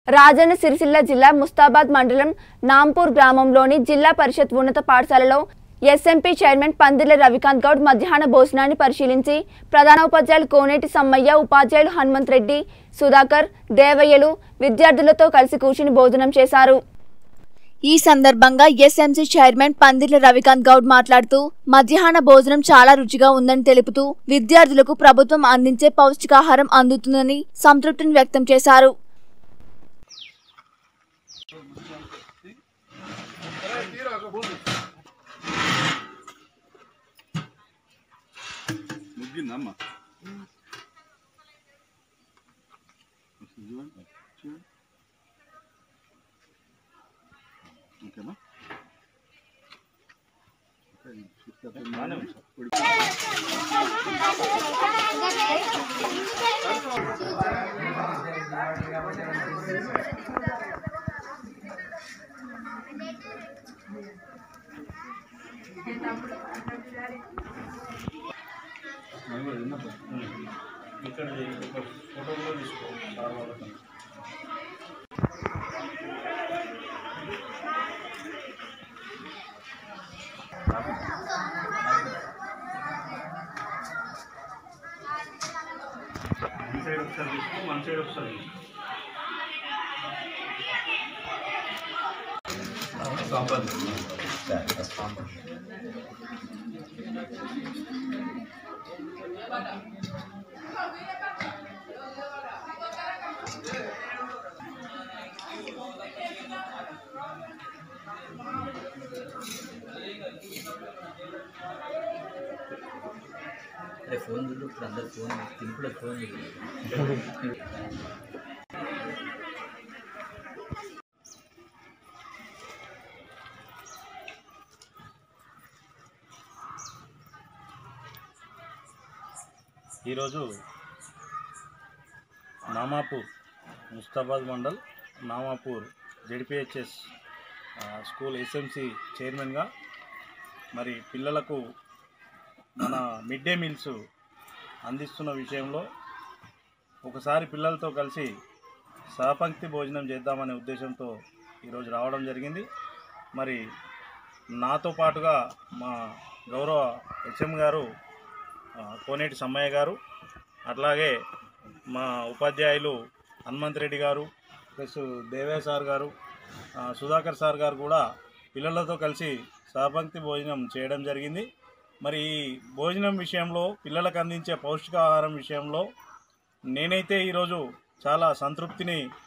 రాజన్న సిరిసిల్ల జిల్లా ముస్తాబాద్ మండలం నాంపూర్ గ్రామంలోని జిల్లా పరిషత్ ఉన్నత పాఠశాలలో ఎస్ఎంపీ చైర్మన్ పందిర్ల రవికాంత్ గౌడ్ మధ్యాహ్న భోజనాన్ని పరిశీలించి ప్రధానోపాధ్యాయులు కోనేటి సమ్మయ్య ఉపాధ్యాయులు హనుమంత్ రెడ్డి సుధాకర్ దేవయ్యలు విద్యార్థులతో కలిసి కూర్చుని భోజనం చేశారు ఈ సందర్భంగా ఎస్ఎంసీ చైర్మన్ పందిర్ల రవికాంత్ గౌడ్ మాట్లాడుతూ మధ్యాహ్న భోజనం చాలా రుచిగా ఉందని తెలుపుతూ విద్యార్థులకు ప్రభుత్వం అందించే పౌష్టికాహారం అందుతుందని సంతృప్తిని వ్యక్తం చేశారు ముగ్గిందమ్మా ఓకేనా ఇక్కడ ఒక ఫోటో కూడా తీసుకో సార్ వాళ్ళతో వన్ సైడ్ ఒకసారి తీసుకో వన్ సైడ్ ఒకసారి తీసుకో అరే ఫోన్ చూడు ఇప్పుడు అందరు ఫోన్ తింపుడు ఫోన్ చూడు ఈరోజు Namapur Mustabad mandal Namapur ZPHS school SMC చైర్మన్గా మరి పిల్లలకు మన మిడ్ డే మీల్స్ అందిస్తున్న విషయంలో ఒకసారి పిల్లలతో కలిసి సహపంక్తి భోజనం చేద్దామనే ఉద్దేశంతో ఈరోజు రావడం జరిగింది మరి నాతో పాటుగా మా గౌరవ హెచ్ఎం గారు ఆ, కోనేటి సమ్మయ్య గారు అట్లాగే మా ఉపాధ్యాయులు హనుమంత్ రెడ్డి గారు ప్లస్ దేవయ్య సార్ గారు ఆ, సుధాకర్ సార్ గారు కూడా పిల్లలతో కలిసి సహపంక్తి భోజనం చేయడం జరిగింది మరి ఈ భోజనం విషయంలో పిల్లలకు అందించే పౌష్టికాహారం విషయంలో నేనైతే ఈరోజు చాలా సంతృప్తిని